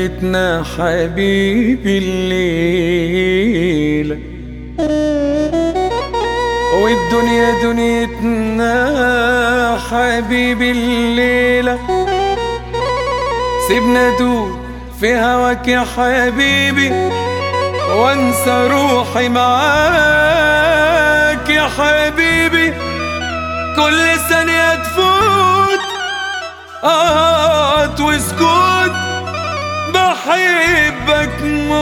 دنيتنا حبيبي الليلة والدنيا دنيتنا حبيبي الليلة سيبنا دوب في هواك يا حبيبي وانسى روحي معاك يا حبيبي كل ثانية تفوت قط وسكوت بحبك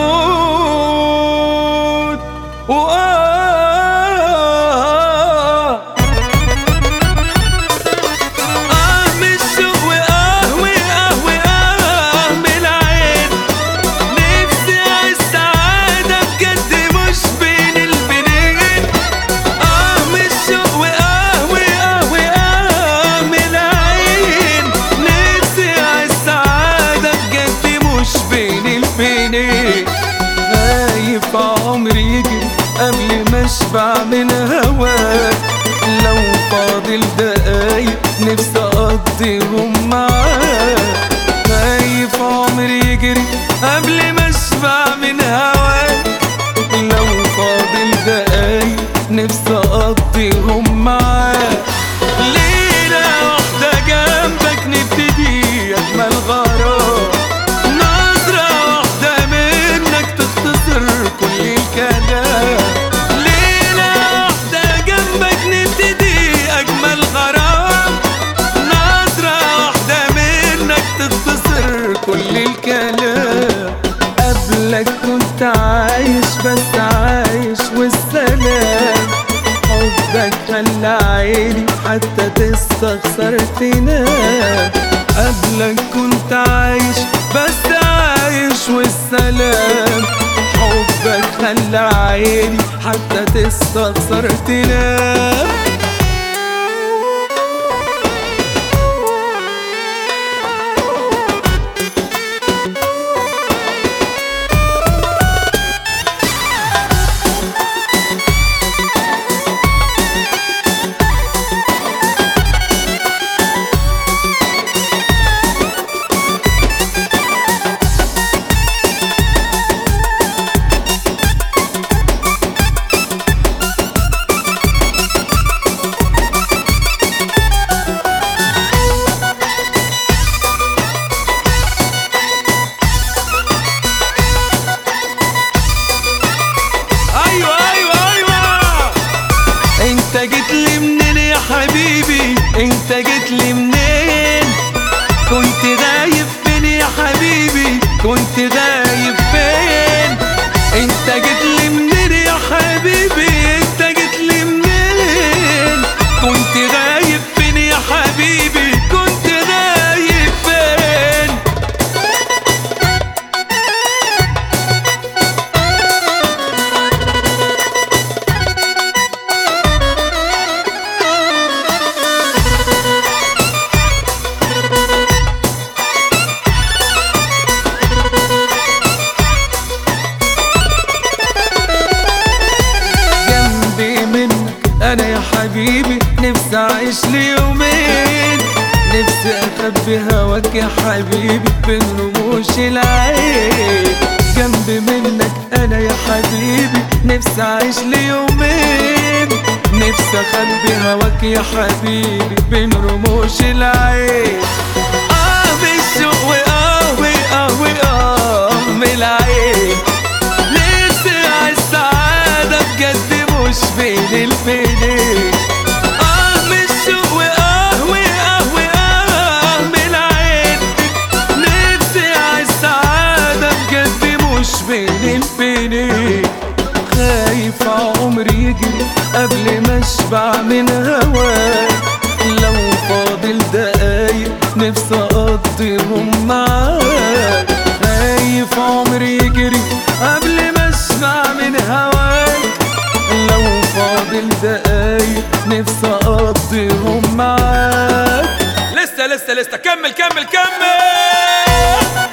موت وآه آه من الشوق وآه وآه وآه من العين نفسي السعادة بجد مش بين البنين آه من الشوق وآه وآه وآه من العين نفسي السعادة بجد مش بين البنين خايف عمري يجري قبل ما اشبع من هواك لو فاضل دقايق نفسي اقضيهم معاك خايف عمري يجري قبل ما اشبع من هواك لو فاضل دقايق نفسي اقضيهم معاك ليلة واحدة جنبك نبتدي اجمل غرام نظرة واحدة منك تختصر كل الكلام ليلة واحدة جنبك نبتدي أجمل غرام نظرة واحدة منك تختصر كل الكلام قبلك كنت عايش بس عايش والسلام حبك خلى عيني حتى تستخسر تنام قبلك كنت عايش بس عايش والسلام حبك خلى عيني حتى تستخسر تنام ايوه ايوه ايوه انت جيت لي منين يا حبيبي انت جيت لي منين كنت غايب فين يا حبيبي كنت غايب فين انت جيت لي منين يا حبيبي انت جيت لي منين كنت غايب فين يا حبيبي كنت غايب فين جنبي منك انا يا حبيبي نفسي اعيش لي يومين نفسي اخبي هواك يا حبيبي بين رموش العين جنبي منك انا يا حبيبي نفسي اعيش لي يومين نفسي اخبي هواك يا حبيبي بين رموش العين اه بالشوق واه واه واه من العين نفسي عالسعادة بجد مش بين البنين آه من الشوق وآه وآه وآه من العين نفسي عالسعادة بجد مش بين البنين خايف عمري يجري قبل ما اشبع من هواك لو فاضل دقايق نفسي اقضيهم معاك خايف عمري يجري قبل ما اشبع من هواك لو فاضل دقايق نفسي اقضيهم معاك لسه لسه لسه كمل كمل كمل